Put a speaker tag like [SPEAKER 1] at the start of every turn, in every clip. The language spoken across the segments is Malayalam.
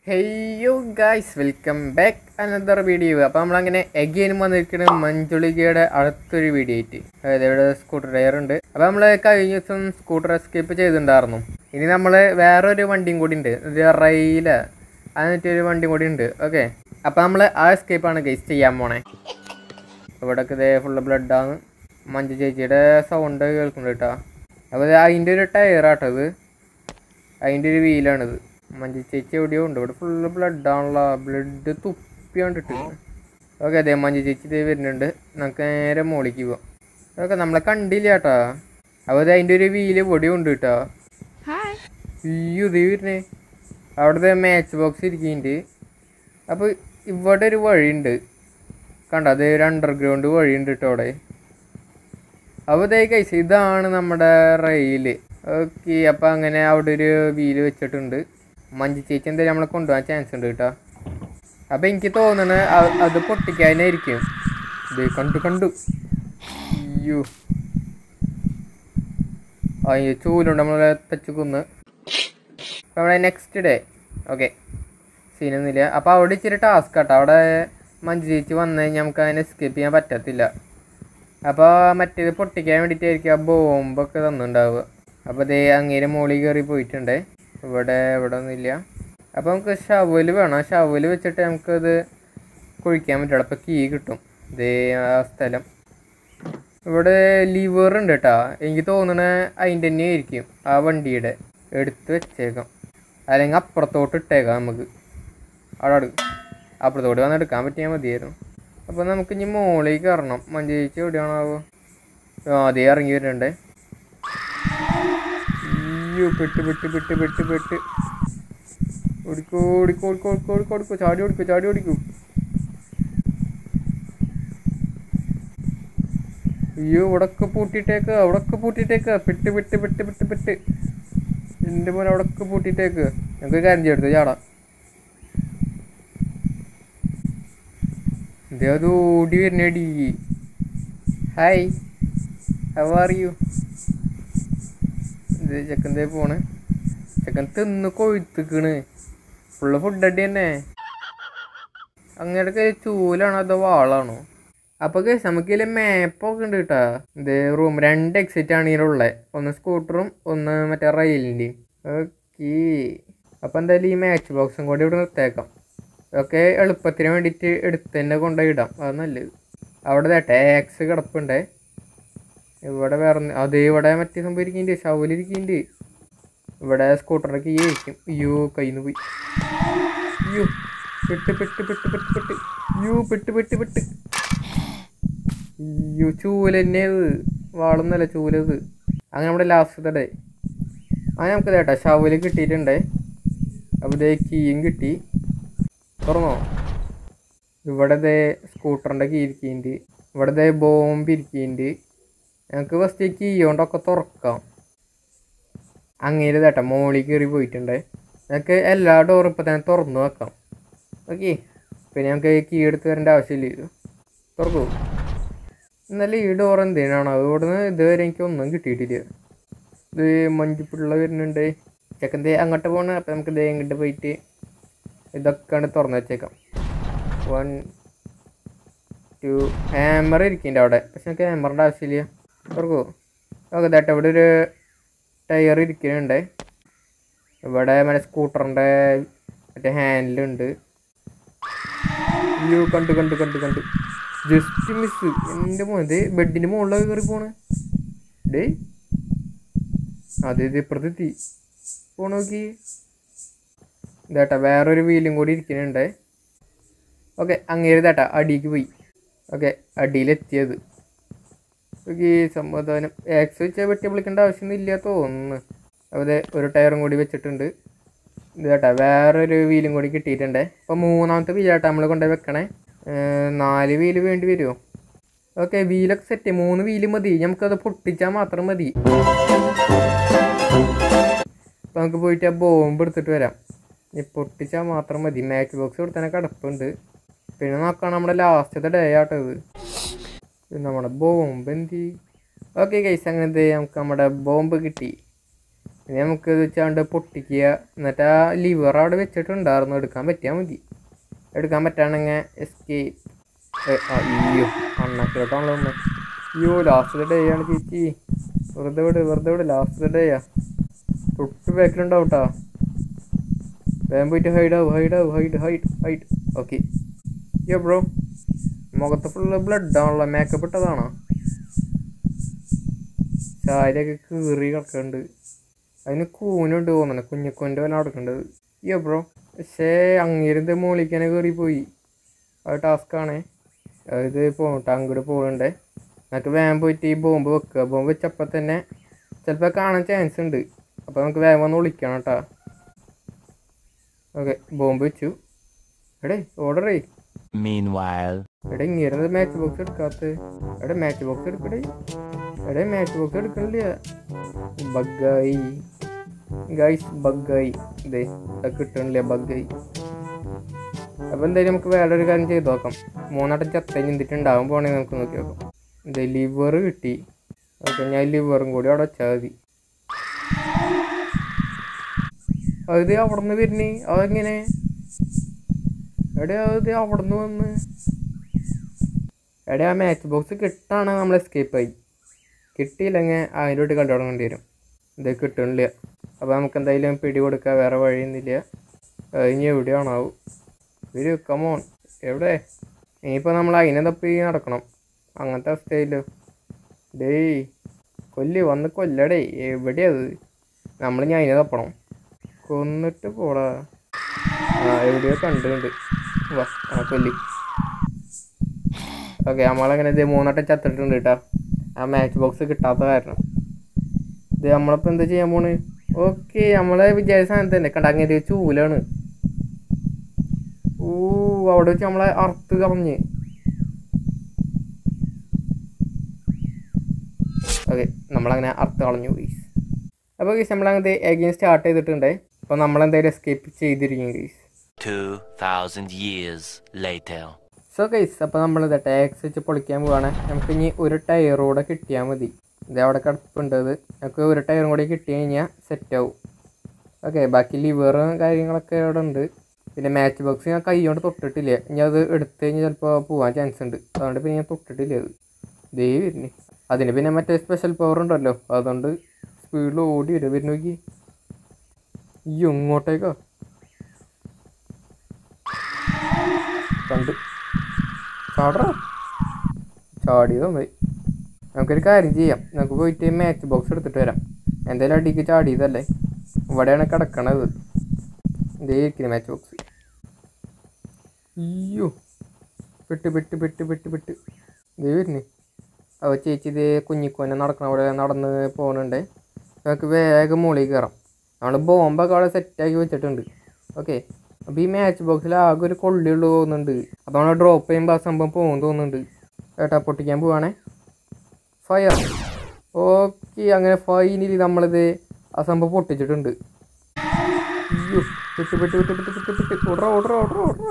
[SPEAKER 1] ഹെയ്യോ guys welcome back another video അപ്പോൾ നമ്മളങ്ങനെ എഗെയിനും വന്നിരിക്കുന്നത് മഞ്ജുളികയുടെ അടുത്തൊരു വീഡിയോ ആയിട്ട് അതായത് ഇവിടെ സ്കൂട്ടർ ടയർ ഉണ്ട് അപ്പോൾ നമ്മൾ കഴിഞ്ഞ ദിവസം സ്കൂട്ടർ എസ്കേപ്പ് ചെയ്തിട്ടുണ്ടായിരുന്നു ഇനി നമ്മൾ വേറൊരു വണ്ടിയും കൂടി ഉണ്ട് ഒരു റെയില അതിനൊരു വണ്ടിയും കൂടി ഉണ്ട് ഓക്കെ അപ്പോൾ നമ്മൾ ആ എസ്കേപ്പാണ് ഗൈസ് ചെയ്യാൻ പോണേ ഇവിടെയൊക്കെ ഇതേ ഫുള്ള് ബ്ലഡാണ് മഞ്ജു ചേച്ചിയുടെ സൗണ്ട് കേൾക്കുന്നുണ്ട് കേട്ടോ അപ്പോൾ ഇത് അതിൻ്റെ ഒരു ടയറാട്ടോ ഇത് അതിൻ്റെ ഒരു വീലാണിത് മഞ്ജു ചേച്ചി എവിടെയോ ഉണ്ട് ഇവിടെ ഫുള്ള് ബ്ലഡ് ആണല്ലോ ബ്ലഡ് തുപ്പി കണ്ടിട്ട് ഓക്കെ അതെ മഞ്ജു ചേച്ചി ഇതേ വരുന്നുണ്ട് നമുക്ക് നേരെ മോളിക്ക് പോവാം ഓക്കെ നമ്മളെ കണ്ടില്ല കേട്ടോ അപ്പോൾ ഇത് അതിൻ്റെ ഒരു വീല് ഇവിടെ ഉണ്ട് കേട്ടോ അയ്യോ ഇതേ വരുന്നേ അവിടുത്തെ മാച്ച് ബോക്സ് ഇരിക്കുന്നുണ്ട് അപ്പോൾ ഇവിടെ ഒരു വഴിയുണ്ട് കണ്ടോ അത് ഒരു അണ്ടർഗ്രൗണ്ട് വഴിയുണ്ട് കേട്ടോ അവിടെ അപ്പോൾ ഇതേ കൈസ് ഇതാണ് നമ്മുടെ റെയില് ഓക്കെ അപ്പോൾ അങ്ങനെ അവിടെ ഒരു വീല് വെച്ചിട്ടുണ്ട് മഞ്ജു ചേച്ചി എന്തായാലും നമ്മളെ കൊണ്ടുപോകാൻ ചാൻസ് ഉണ്ട് കേട്ടോ അപ്പോൾ എനിക്ക് തോന്നണ അ- അത് പൊട്ടിക്കാനായിരിക്കും ഇത് കണ്ടു കണ്ടു അയ്യോ അയ്യോ ചൂലുണ്ട് നമ്മളെ തച്ച് കുന്ന് അപ്പോൾ അവിടെ നെക്സ്റ്റ് ഡേ ഓക്കെ സീനൊന്നുമില്ല അപ്പോൾ അവിടെ ഇച്ചിരി ടാസ്ക് കേട്ടോ അവിടെ മഞ്ജു ചേച്ചി വന്നു കഴിഞ്ഞാൽ നമുക്ക് അതിനെ എസ്കേപ്പ് ചെയ്യാൻ പറ്റത്തില്ല അപ്പോൾ മറ്റേത് പൊട്ടിക്കാൻ വേണ്ടിയിട്ടായിരിക്കും ആ ബോംബൊക്കെ തന്നിട്ടുണ്ടാവുക അപ്പോൾ ഇതേ അങ്ങേരെ മുകളിൽ കയറി പോയിട്ടുണ്ട് ഇവിടെ ഇവിടെ ഒന്നുമില്ല അപ്പോൾ നമുക്ക് ഷവല് വേണം ആ ഷവല് വെച്ചിട്ട് നമുക്കത് കുഴിക്കാൻ പറ്റുള്ളൂ അപ്പോൾ കീ കിട്ടും ഇതേ ആ സ്ഥലം ഇവിടെ ലിവർ ഉണ്ട് കേട്ടോ എനിക്ക് തോന്നണ അതിൻ്റെ തന്നെ ആയിരിക്കും ആ വണ്ടിയുടെ എടുത്ത് വെച്ചേക്കാം അല്ലെങ്കിൽ അപ്പുറത്തോട്ട് ഇട്ടേക്കാം നമുക്ക് അവിടെ അടു അപ്പുറത്തോട്ട് വന്ന് എടുക്കാൻ പറ്റിയാൽ മതിയായിരുന്നു അപ്പോൾ നമുക്ക് ഇനി മുകളിൽ കയറണം മഞ്ജു ചേച്ചി എവിടെയാണാവോ ആ അതേ ഇറങ്ങി വരുന്നുണ്ടേ അയ്യോ പെട്ട് പെട്ട് പെട്ട് പെട്ട് പെട്ട് ഓടിക്കോ ഓടിക്കോ ഓടിക്കോ ഓടിക്കോ ഓടിക്കോ ഓടിക്കോ ചാടി ഓടിക്കോ ചാടി ഓടിക്കോ അയ്യോ ഇവിടൊക്കെ പൂട്ടിയിട്ടേക്ക് അവിടൊക്കെ പൂട്ടിയിട്ടേക്ക് പെട്ട് പെട്ട് പെട്ട് പെട്ട് പെട്ട് എൻ്റെ പോലെ അവിടൊക്കെ പൂട്ടിയിട്ടേക്ക് ഞങ്ങൾക്ക് കാര്യം ചെയ്തെടുത്തു ചാടാ ഇതേ അത് ഓടി വരുന്നേടി ഹായ് ഹൗ ആർ യു ഇത് ചെക്കൻ ദേ പോണ് ചെക്കൻ തിന്ന് കൊഴുത്തിക്കണ് ഫുള്ള് ഫുഡ് അടി തന്നെ അങ്ങനെയൊക്കെ ചൂലാണോ അതോ വാളാണോ അപ്പൊ കേസ് നമുക്ക് ഇതിൽ മാപ്പൊക്കെ ഉണ്ട് കേട്ടാ ഇത് റൂം രണ്ട് എക്സിറ്റ് ആണ് ഇതിലുള്ളത് ഒന്ന് സ്കൂട്ടറും ഒന്ന് മറ്റേ റെയിലിൻ്റെയും ഓക്കേ അപ്പം എന്തായാലും ഈ മാച്ച് ബോക്സും കൂടി ഇവിടെ നിർത്തേക്കാം ഒക്കെ എളുപ്പത്തിന് വേണ്ടിയിട്ട് എടുത്ത് തന്നെ കൊണ്ടുപോയി ഇടാം അത് നല്ലത് അവിടെ ടാക്സ് കിടപ്പുണ്ടേ ഇവിടെ വേറെ ഒന്ന്- അതേ ഇവിടെ മറ്റേ സംഭവം ഇരിക്കുന്നുണ്ട് ഷവലിരിക്കുന്നുണ്ട് ഇവിടെ സ്കൂട്ടറിൻ്റെ കീ ആയിരിക്കും അയ്യോ കയ്യിൽ നിന്ന് പോയി അയ്യോ പെട്ട് പെട്ട് പെട്ട് പെട്ട് പെട്ട് അയ്യോ പെട്ട് പെട്ട് പെട്ട് അയ്യോ ചൂല തന്നെ അത് വാളൊന്നല്ല ചൂലത് അങ്ങനെ നമ്മുടെ ലാസ്റ്റ് ഡേ ആ നമുക്ക് കേട്ടോ ഷവല് കിട്ടിയിട്ടുണ്ടേ അപ്പോൾ ഇതേ കീയും കിട്ടി തുറന്നോ ഇവിടെ ദേ സ്കൂട്ടറിൻ്റെ കീ ഇരിക്കുന്നുണ്ട് ഇവിടെ ദേ ബോംബ് ഇരിക്കുന്നുണ്ട് ഞങ്ങൾക്ക് ഫസ്റ്റ് കീ കൊണ്ടൊക്കെ തുറക്കാം അങ്ങനെ കേട്ടോ മോളിൽ കയറി പോയിട്ടുണ്ട് ഞങ്ങൾക്ക് എല്ലാ ഡോറും ഇപ്പം തന്നെ തുറന്നു വെക്കാം ഓക്കെ പിന്നെ ഞങ്ങൾക്ക് കീ എടുത്ത് വരേണ്ട ആവശ്യമില്ല തുറക്കൂ എന്നാലും ഈ ഡോർ എന്തിനാണ് അതുകൊണ്ട് ഇതുവരെ എനിക്ക് ഒന്നും കിട്ടിയിട്ടില്ല ഇത് മഞ്ചുപിള്ള വരുന്നുണ്ട് ചെക്കൻ ദേ അങ്ങോട്ട് പോകണം അപ്പം നമുക്ക് ദേ ഇങ്ങോട്ട് പോയിട്ട് ഇതൊക്കെയാണ് തുറന്ന് വെച്ചേക്കാം വൺ ടു ഹാമർ ഇരിക്കുന്നുണ്ട് അവിടെ പക്ഷെ നമുക്ക് ഹാമറിൻ്റെ ആവശ്യമില്ല തുറക്കൂ ഓക്കെ ദാട്ടെ ഇവിടെ ഒരു ടയർ ഇരിക്കുന്നുണ്ട് ഇവിടെ മറ്റേ സ്കൂട്ടറിൻ്റെ മറ്റേ ഹാൻഡിലുണ്ട് അയ്യോ കണ്ടു കണ്ടു കണ്ടു കണ്ടു ജസ്റ്റ് മിസ് എൻ്റെ മോൻ ഇത് ബെഡിൻ്റെ മുകളിലൊക്കെ കയറി പോണ് ഡേ അതെ ഇത് ഇപ്പുറത്തെത്തി പോണ നോക്കി ഇതാട്ടാ വേറൊരു വീലും കൂടി ഇരിക്കുന്നുണ്ട് ഓക്കെ അങ്ങേര് ഇതാട്ടാ അടിക്ക് പോയി ഓക്കെ അടിയിലെത്തിയത് ഓക്കെ സമാധാനം ആക്സ് വെച്ചാൽ വെട്ടി വിളിക്കേണ്ട ആവശ്യമൊന്നും ഇല്ല തോന്നുന്നു അപ്പോൾ ദേ ഒരു ടയറും കൂടി വെച്ചിട്ടുണ്ട് ഇത് കേട്ടോ വേറൊരു വീലും കൂടി കിട്ടിയിട്ടുണ്ട് അപ്പോൾ മൂന്നാമത്തെ വീലാട്ടോ നമ്മൾ കൊണ്ടുപോയി വെക്കണേ ഏർ നാല് വീല് വേണ്ടി വരുമോ ഓക്കെ വീലൊക്കെ സെറ്റ് മൂന്ന് വീല് മതി നമുക്കത് പൊട്ടിച്ചാൽ മാത്രം മതി അപ്പോൾ നമുക്ക് പോയിട്ട് ആ ബോംബ് എടുത്തിട്ട് വരാം ഇനി പൊട്ടിച്ചാൽ മാത്രം മതി മാച്ച് ബോക്സ് ഇവിടെ തന്നെ കിടപ്പുണ്ട് പിന്നെ നോക്കാം നമ്മുടെ ലാസ്റ്റത്തെ ഡേ ആട്ടോ ഇത് ഇത് നമ്മുടെ ബോംബ് എന്തി ഓക്കെ കൈസ് അങ്ങനത്തെ നമുക്ക് നമ്മുടെ ബോംബ് കിട്ടി ഇനി നമുക്ക് ഇത് വെച്ചാണ്ട് പൊട്ടിക്കുക എന്നിട്ട് ആ ലിവർ അവിടെ വെച്ചിട്ടുണ്ടായിരുന്നു എടുക്കാൻ പറ്റിയാൽ മതി എടുക്കാൻ പറ്റാണെങ്കിൽ എസ്കേപ്പ് അയ്യോ അണ്ണാക്കിലോട്ടാണല്ലോ ഒന്ന് അയ്യോ ലാസ്റ്റ് ഡേ ആണ് ചേച്ചി വെറുതെ വിട് വെറുതെ വിട് ലാസ്റ്റ് ഡേയാ തൊട്ട് ബാക്കിലുണ്ടാവും കേട്ടാ വേഗം പോയിട്ട് ഹൈഡ് ആവും ഹൈഡ് ആവും hide hide hide okay yo bro മുഖത്ത് ഫുള്ള് ബ്ലഡ് ആണല്ലോ മേക്കപ്പ് ഇട്ടതാണോ ചാരിയൊക്കെ കീറി കിടക്കുന്നുണ്ട് അതിന് കൂനുണ്ട് തോന്നുന്നു കുഞ്ഞിക്കൂൻ്റെ വല്ല നടക്കേണ്ടത് യോ ബ്രോ പക്ഷേ അങ്ങേരുന്ന് മോളിക്കാനെ കയറി പോയി അത് ടാസ്ക്കാണേ അത് പോകട്ടെ അങ്ങോട്ട് പോകണ്ടേ നമുക്ക് വേഗം പോയിട്ട് ഈ ബോംബ് വെക്കുക ബോംബ് വെച്ചപ്പോൾ തന്നെ ചിലപ്പോൾ കാണാൻ ചാൻസ് ഉണ്ട് അപ്പോൾ നമുക്ക് വേഗം വന്ന് വിളിക്കണം കേട്ടോ ഓക്കെ ബോംബ് വെച്ചു എടേ ഓർഡർ ചെയ്
[SPEAKER 2] Meanwhile,
[SPEAKER 1] എടേ ഇങ്ങനെ മാച്ച് ബോക്സ് എടുക്കാത്ത എടേ മാച്ച് ബോക്സ് എടുക്കടേ എടേ മാച്ച് ബോക്സ് എടുക്കണില്ല ബഗ്ഗായി ഗൈസ് ബഗ്ഗായി ഇതേ അത് കിട്ടണില്ല ബഗ്ഗായി അപ്പോൾ എന്തായാലും നമുക്ക് വേറെ ഒരു കാര്യം ചെയ്ത് നോക്കാം മൂന്നാട്ടം ചത്ത ചിന്തിട്ടുണ്ടാവും പോണെങ്കിൽ നമുക്ക് നോക്കി നോക്കാം ഇത് ലിവർ കിട്ടി ഓക്കെ ഞാൻ ലിവറും കൂടി അവിടെ വെച്ചാൽ മതി അത് അവിടെ നിന്ന് വരുന്നേ അതെങ്ങനെ എടേ അത് അവിടെ നിന്ന് വന്ന് എടേ ആ മാച്ച് ബോക്സ് കിട്ടാണ് നമ്മൾ എസ്കേപ്പ് ആയി കിട്ടിയില്ലെങ്കിൽ അതിലോട്ട് കണ്ടു തുടങ്ങേണ്ടി വരും ഇത് കിട്ടണില്ല അപ്പോൾ നമുക്ക് എന്തായാലും പിടി കൊടുക്കുക വേറെ വഴിയൊന്നുമില്ല അത് ഇനി എവിടെയാണാവും വരൂ കമോൺ എവിടെ ഇനിയിപ്പോൾ നമ്മൾ അതിനെ തപ്പി നടക്കണം അങ്ങനത്തെ അവസ്ഥയില്ലോ ഡേയ് കൊല്ല് വന്ന് കൊല്ലടേ എവിടെയാ അത് നമ്മൾ ഞാൻ അതിനെ തപ്പണം കൊന്നിട്ട് പോടാ ആ എവിടെയോ കണ്ടിട്ടുണ്ട് വാ ആ കൊല്ലി ഓക്കെ നമ്മളങ്ങനെ ഇത് മൂന്നട്ടം ചത്തിട്ടുണ്ട് കേട്ടോ ആ മാച്ച് ബോക്സ് കിട്ടാത്ത കാരണം ഇത് നമ്മളിപ്പോൾ എന്താ ചെയ്യാൻ പോണ് ഓക്കെ നമ്മളെ വിചാരിച്ച സാധനത്ത് തന്നെ കണ്ട അങ്ങനെ ഒരു ചൂലാണ് ഊ അവിടെ വെച്ച് നമ്മളെ അറുത്ത് കളഞ്ഞ് ഓക്കെ നമ്മളങ്ങനെ അറുത്ത് കളഞ്ഞു ഗീസ് അപ്പോൾ ഗീസ് നമ്മളങ്ങനെ എഗെയിൻ സ്റ്റാർട്ട് ചെയ്തിട്ടുണ്ട് അപ്പോൾ നമ്മളെന്തായാലും എസ്കേപ്പ് ചെയ്തിരിക്കും guys
[SPEAKER 2] 2,000 years later.
[SPEAKER 1] So guys അപ്പോൾ നമ്മളിത് ടാക്സ് വെച്ച് പൊളിക്കാൻ പോവാണ് നമുക്ക് ഇനി ഒരു ടയർ കൂടെ കിട്ടിയാൽ മതി ഇത് അവിടെ കിടപ്പുണ്ട് ഇത് നമുക്ക് ഒരു ടയറും കൂടി കിട്ടി കഴിഞ്ഞാൽ സെറ്റ് ആവും ഓക്കെ ബാക്കി ലിവറും കാര്യങ്ങളൊക്കെ അവിടെ ഉണ്ട് പിന്നെ മാച്ച് ബോക്സ് ഞാൻ കൈ കൊണ്ട് തൊട്ടിട്ടില്ല ഇനി അത് എടുത്തു കഴിഞ്ഞാൽ ചിലപ്പോൾ പോകാൻ ചാൻസ് ഉണ്ട് അതുകൊണ്ട് പിന്നെ ഞാൻ തൊട്ടിട്ടില്ല അത് ദേ വരുന്നേ അതിന് പിന്നെ മറ്റേ സ്പെഷ്യൽ പവർ ഉണ്ടല്ലോ അതുകൊണ്ട് സ്പീഡിൽ ഓടി വരും വരുന്ന നോക്കി ഈ ഇങ്ങോട്ടേക്കോ കണ്ട് ചാടറ ചാടിയതോ പോയി നമുക്കൊരു കാര്യം ചെയ്യാം നമുക്ക് പോയിട്ട് മാച്ച് ബോക്സ് എടുത്തിട്ട് വരാം എന്തായാലും അടിക്ക് ചാടിയതല്ലേ ഇവിടെയാണ് കിടക്കണത് ഇതേ ഇരിക്കുന്നു മാച്ച് ബോക്സ് അയ്യോ പെട്ട് പെട്ട് പെട്ട് പെട്ട് പെട്ട് ഇതേ വരുന്നേ അവ ചേച്ചി ഇതേ കുഞ്ഞിക്കോനെ നടക്കണ അവിടെ നടന്ന് പോകുന്നുണ്ട് നമുക്ക് വേഗം മുകളിൽ കയറാം നമ്മൾ ബോംബൊക്കെ അവിടെ സെറ്റാക്കി വെച്ചിട്ടുണ്ട് ഓക്കെ അപ്പോൾ ഈ മാച്ച് ബോക്സിൽ ആകെ ഒരു കൊള്ളിയുള്ളൂ തോന്നുന്നുണ്ട് അപ്പോൾ നമ്മൾ ഡ്രോപ്പ് ചെയ്യുമ്പോൾ ആ സംഭവം പോകും തോന്നുന്നുണ്ട് ഏട്ടാ പൊട്ടിക്കാൻ പോവാണേ ഫയർ ഓക്കെ അങ്ങനെ ഫൈനലി നമ്മളിത് ആ സംഭവം പൊട്ടിച്ചിട്ടുണ്ട് അയ്യോ വിട്ട് വിട്ട് വിട്ട് വിട്ട് വിട്ട് വിട്ട് order order order order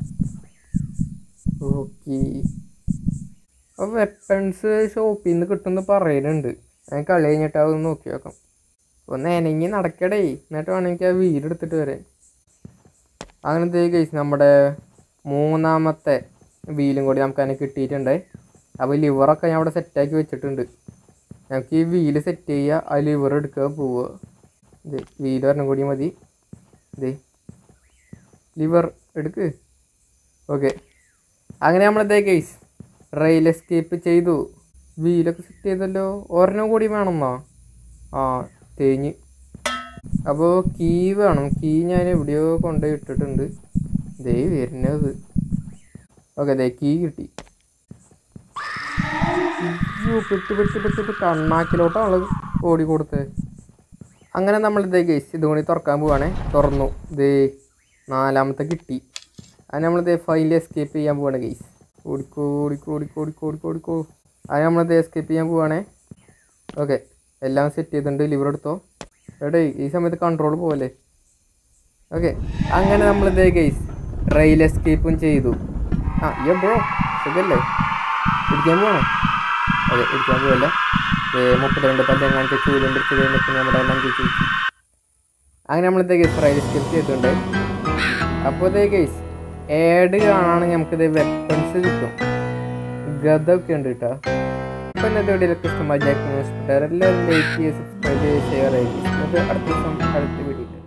[SPEAKER 1] okay അപ്പോൾ വെപ്പൺസ് ഷോപ്പിൽ നിന്ന് കിട്ടുമെന്ന് പറയുന്നുണ്ട് ഞാൻ കളി കഴിഞ്ഞിട്ട് അതൊന്ന് നോക്കി നോക്കാം ഒന്ന് എനങ്ങി നടക്കടേ എന്നിട്ട് വേണമെങ്കിൽ ആ വീടെടുത്തിട്ട് വരാൻ അങ്ങനത്തെ കേസ് നമ്മുടെ മൂന്നാമത്തെ വീലും കൂടി നമുക്ക് അതിനെ കിട്ടിയിട്ടുണ്ട് അപ്പോൾ ലിവറൊക്കെ ഞാൻ അവിടെ സെറ്റാക്കി വെച്ചിട്ടുണ്ട് നമുക്ക് ഈ വീല് സെറ്റ് ചെയ്യുക ആ ലിവർ എടുക്കുക പോവുക ഇത് വീല് ഒരെണ്ണം കൂടി മതി ഇത് ലിവർ എടുക്ക് ഓക്കെ അങ്ങനെ നമ്മളെന്തേ കേസ് റെയിൽ എസ്കേപ്പ് ചെയ്തു വീലൊക്കെ സെറ്റ് ചെയ്തല്ലോ ഒരെണ്ണം കൂടി വേണമെന്നോ ആ തേഞ്ഞ് അപ്പോൾ കീ വേണം കീ ഞാൻ എവിടെയോ കൊണ്ടുപോയി ഇട്ടിട്ടുണ്ട് ദേ വരുന്നത് ഓക്കെ ദേ കീ കിട്ടി അയ്യോ പെട്ട് പെട്ട് പെട്ട് പെട്ട് കണ്ണാക്കിലോട്ടാണ് ഓടി കൊടുത്തത് അങ്ങനെ നമ്മൾ ഇതേ ഗേസ് ഇതും കൂടി തുറക്കാൻ പോവാണേ തുറന്നു ദേ നാലാമത്തെ കിട്ടി അത് നമ്മളിത് ഫൈനലി എസ്കേപ്പ് ചെയ്യാൻ പോവാണ് ഗേസ് ഓടിക്കോ ഓടിക്കോ ഓടിക്കോ ഓടിക്കോ ഓടിക്കോ ഓടിക്കോ അത് നമ്മളിത് എസ്കേപ്പ് ചെയ്യാൻ പോവാണേ ഓക്കെ എല്ലാം സെറ്റ് ചെയ്തിട്ടുണ്ട് ലിവർ എടുത്തോ എടേ ഈ സമയത്ത് കൺട്രോൾ പോവല്ലേ ഓക്കെ അങ്ങനെ നമ്മളിത് ഗേസ് റെയിൽ എസ്കേപ്പും ചെയ്തു ആ യോ ബ്രോ സുഖല്ലേ ഇരിക്കാൻ പോകണോ അതെ ഇരിക്കാൻ പോവല്ലേ മുപ്പത്തിരണ്ട് പല്ലെങ്ങാണ്ട് ചൂലും പിടിച്ചത് നിൽക്കുന്ന നമ്മുടെ മഞ്ജു ചേച്ചി അങ്ങനെ നമ്മളത്തെ ഗൈസ് റൈഡ് സ്കിപ്പ് ചെയ്തിട്ടുണ്ട് അപ്പോൾ ഇതേ ഗൈസ് ഏഡ് കാണുകയാണെങ്കിൽ നമുക്കിത് വെപ്പൺസ് കിട്ടും ഗതൊക്കെ ഉണ്ട് കേട്ടോ അപ്പോൾ ഇന്നത്തെ വീഡിയോയിലൊക്കെ ഇഷ്ടമായി എല്ലാവരും ലൈക്ക് ചെയ്യുക സബ്സ്ക്രൈബ് ചെയ്യുക ഷെയർ ചെയ്യുക നമുക്ക് അടുത്ത ദിവസം അടുത്ത വീഡിയോ